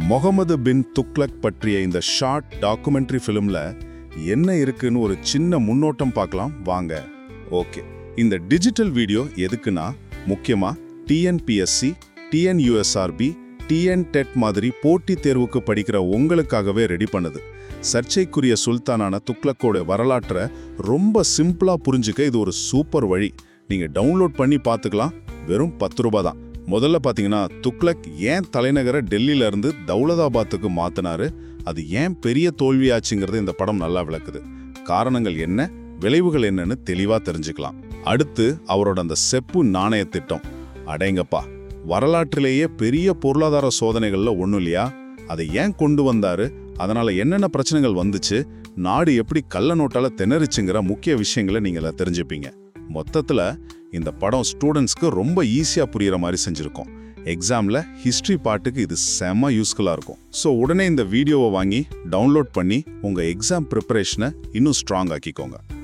முகமது பின் துக்ளக் பற்றிய இந்த short documentary ஃபிலிமில் என்ன இருக்குன்னு ஒரு சின்ன முன்னோட்டம் பார்க்கலாம் வாங்க ஓகே இந்த டிஜிட்டல் வீடியோ எதுக்குன்னா முக்கியமாக டிஎன்பிஎஸ்சி டிஎன்யூஎஸ்ஆர்பி டிஎன் டெட் மாதிரி போட்டித் தேர்வுக்கு படிக்கிற உங்களுக்காகவே ரெடி பண்ணுது சர்ச்சைக்குரிய சுல்தானான துக்ளக்கோட வரலாற்றை ரொம்ப சிம்பிளா புரிஞ்சுக்க இது ஒரு சூப்பர் வழி நீங்க டவுன்லோட் பண்ணி பார்த்துக்கலாம் வெறும் பத்து ரூபாய் தான் முதல்ல பார்த்தீங்கன்னா துக்ளக் ஏன் தலைநகரை டெல்லியில இருந்து தௌலதாபாத்துக்கு மாத்தினாரு அது ஏன் பெரிய தோல்வியாச்சுங்கிறது இந்த படம் நல்லா விளக்குது காரணங்கள் என்ன விளைவுகள் என்னன்னு தெளிவா தெரிஞ்சுக்கலாம் அடுத்து அவரோட அந்த செப்பு நாணய திட்டம் அடேங்கப்பா வரலாற்றிலேயே பெரிய பொருளாதார சோதனைகள்ல ஒண்ணும் இல்லையா அதை ஏன் கொண்டு வந்தாரு அதனால என்னென்ன பிரச்சனைகள் வந்துச்சு நாடு எப்படி கள்ள நோட்டால திணறிச்சுங்கிற முக்கிய விஷயங்களை நீங்க இதுல தெரிஞ்சுப்பீங்க மொத்தத்துல இந்த படம் ஸ்டூடெண்ட்ஸ்க்கு ரொம்ப ஈஸியா புரியுற மாதிரி செஞ்சிருக்கோம் எக்ஸாம்ல ஹிஸ்டரி பாட்டுக்கு இது செம்ம யூஸ்ஃபுல்லா இருக்கும் ஸோ உடனே இந்த வீடியோவை வாங்கி டவுன்லோட் பண்ணி உங்க எக்ஸாம் ப்ரிப்பரேஷனை இன்னும் ஸ்ட்ராங் ஆக்கிக்கோங்க